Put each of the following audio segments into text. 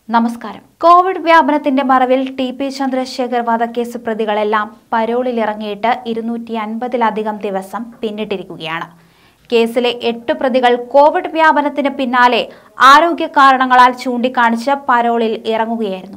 നമസ്കാരം കോവിഡ് വ്യാപനത്തിന്റെ മറവിൽ ടി പി ചന്ദ്രശേഖർ വധക്കേസ് പ്രതികളെല്ലാം പരോളിലിറങ്ങിയിട്ട് ഇരുന്നൂറ്റി അൻപതിലധികം ദിവസം പിന്നിട്ടിരിക്കുകയാണ് കേസിലെ എട്ട് പ്രതികൾ കോവിഡ് വ്യാപനത്തിന് പിന്നാലെ ആരോഗ്യ കാരണങ്ങളാൽ ചൂണ്ടിക്കാണിച്ച് പരോളിൽ ഇറങ്ങുകയായിരുന്നു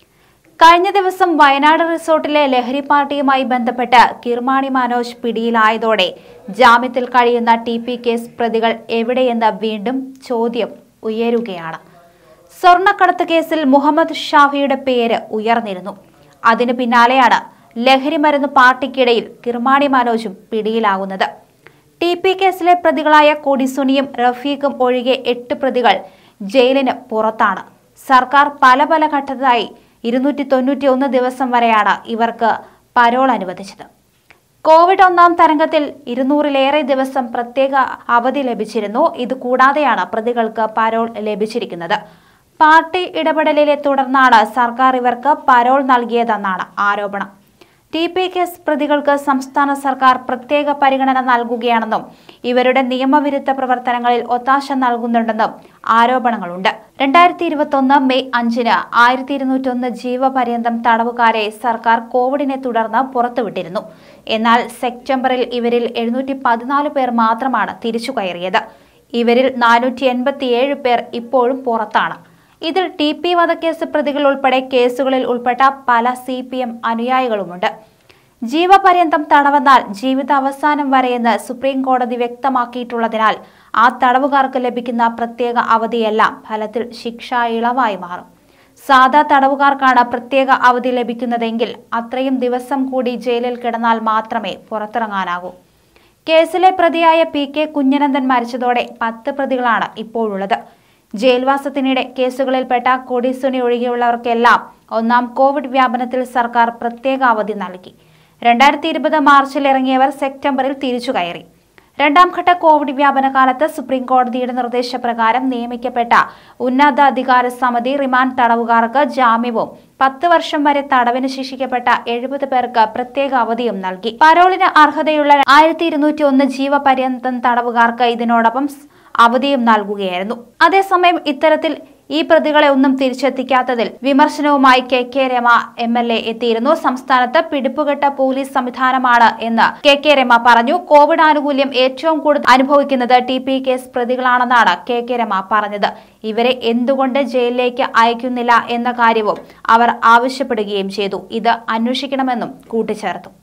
കഴിഞ്ഞ ദിവസം വയനാട് റിസോർട്ടിലെ ലഹരി പാർട്ടിയുമായി ബന്ധപ്പെട്ട് കിർമാണി മനോജ് പിടിയിലായതോടെ ജാമ്യത്തിൽ കഴിയുന്ന ടി പി കേസ് പ്രതികൾ എവിടെയെന്ന് വീണ്ടും ചോദ്യം ഉയരുകയാണ് സ്വർണ്ണക്കടത്ത് കേസിൽ മുഹമ്മദ് ഷാഫിയുടെ പേര് ഉയർന്നിരുന്നു അതിനു പിന്നാലെയാണ് ലഹരി മരുന്ന് പാർട്ടിക്കിടയിൽ കിർമാണി മനോജും പിടിയിലാകുന്നത് ടി പി കേസിലെ പ്രതികളായ കൊടിസുനിയും റഫീഖും ഒഴികെ എട്ട് പ്രതികൾ ജയിലിന് പുറത്താണ് സർക്കാർ പല പല ഘട്ടത്തായി ഇരുന്നൂറ്റി തൊണ്ണൂറ്റി ഒന്ന് ദിവസം വരെയാണ് ഇവർക്ക് പരോൾ അനുവദിച്ചത് കോവിഡ് ഒന്നാം തരംഗത്തിൽ ഇരുന്നൂറിലേറെ ദിവസം പ്രത്യേക അവധി ലഭിച്ചിരുന്നു ഇത് കൂടാതെയാണ് പ്രതികൾക്ക് പരോൾ ലഭിച്ചിരിക്കുന്നത് പാർട്ടി ഇടപെടലിനെ തുടർന്നാണ് സർക്കാർ ഇവർക്ക് പരോൾ നൽകിയതെന്നാണ് ആരോപണം ടി പി കേസ് പ്രതികൾക്ക് സംസ്ഥാന സർക്കാർ പ്രത്യേക പരിഗണന നൽകുകയാണെന്നും ഇവരുടെ നിയമവിരുദ്ധ പ്രവർത്തനങ്ങളിൽ ഒത്താശ നൽകുന്നുണ്ടെന്നും ആരോപണങ്ങളുണ്ട് രണ്ടായിരത്തി ഇരുപത്തൊന്ന് മെയ് അഞ്ചിന് ആയിരത്തി ഇരുന്നൂറ്റൊന്ന് ജീവപര്യന്തം തടവുകാരെ സർക്കാർ കോവിഡിനെ തുടർന്ന് പുറത്തുവിട്ടിരുന്നു എന്നാൽ സെപ്റ്റംബറിൽ ഇവരിൽ എഴുന്നൂറ്റി പതിനാല് പേർ മാത്രമാണ് തിരിച്ചു കയറിയത് ഇവരിൽ നാനൂറ്റി എൺപത്തിയേഴ് പേർ ഇപ്പോഴും പുറത്താണ് ഇതിൽ ടി പി വധക്കേസ് പ്രതികൾ ഉൾപ്പെടെ കേസുകളിൽ ഉൾപ്പെട്ട പല സി പി എം അനുയായികളുമുണ്ട് ജീവപര്യന്തം തടവെന്നാൽ ജീവിതാവസാനം വരെയെന്ന് സുപ്രീം കോടതി വ്യക്തമാക്കിയിട്ടുള്ളതിനാൽ ആ തടവുകാർക്ക് ലഭിക്കുന്ന പ്രത്യേക അവധിയെല്ലാം ഫലത്തിൽ ശിക്ഷ ഇളവായി മാറും സാധാ തടവുകാർക്കാണ് പ്രത്യേക അവധി ലഭിക്കുന്നതെങ്കിൽ അത്രയും ദിവസം കൂടി ജയിലിൽ കിടന്നാൽ മാത്രമേ പുറത്തിറങ്ങാനാകൂ കേസിലെ പ്രതിയായ പി കെ കുഞ്ഞനന്ദൻ മരിച്ചതോടെ പത്ത് പ്രതികളാണ് ഇപ്പോഴുള്ളത് ജയിൽവാസത്തിനിടെ കേസുകളിൽപ്പെട്ട കൊടിസുനി ഒഴികെയുള്ളവർക്കെല്ലാം ഒന്നാം കോവിഡ് വ്യാപനത്തിൽ സർക്കാർ പ്രത്യേക അവധി നൽകി രണ്ടായിരത്തി ഇരുപത് മാർച്ചിൽ ഇറങ്ങിയവർ സെപ്റ്റംബറിൽ തിരിച്ചു കയറി രണ്ടാം ഘട്ട കോവിഡ് വ്യാപന കാലത്ത് സുപ്രീം കോടതിയുടെ നിർദ്ദേശപ്രകാരം നിയമിക്കപ്പെട്ട ഉന്നതാധികാര സമിതി റിമാൻഡ് തടവുകാർക്ക് ജാമ്യവും പത്ത് വർഷം വരെ തടവിന് ശിക്ഷിക്കപ്പെട്ട എഴുപത് പേർക്ക് പ്രത്യേക അവധിയും നൽകി പരോളിന് അർഹതയുള്ള ആയിരത്തി ഇരുന്നൂറ്റി ഒന്ന് ജീവപര്യന്തം തടവുകാർക്ക് ഇതിനോടൊപ്പം അവധിയും നൽകുകയായിരുന്നു അതേസമയം ഇത്തരത്തിൽ ഈ പ്രതികളെ ഒന്നും തിരിച്ചെത്തിക്കാത്തതിൽ വിമർശനവുമായി K K Rema M L A എത്തിയിരുന്നു സംസ്ഥാനത്ത് പിടിപ്പുകെട്ട പോലീസ് സംവിധാനമാണ് എന്ന് കെ കെ രമ പറഞ്ഞു കോവിഡ് ആനുകൂല്യം ഏറ്റവും കൂടുതൽ അനുഭവിക്കുന്നത് ടി പി കേസ് പ്രതികളാണെന്നാണ് കെ കെ രമ പറഞ്ഞത് ഇവരെ എന്തുകൊണ്ട് ജയിലിലേക്ക് അയക്കുന്നില്ല എന്ന കാര്യവും അവർ ആവശ്യപ്പെടുകയും ചെയ്തു ഇത് അന്വേഷിക്കണമെന്നും കൂട്ടിച്ചേർത്തു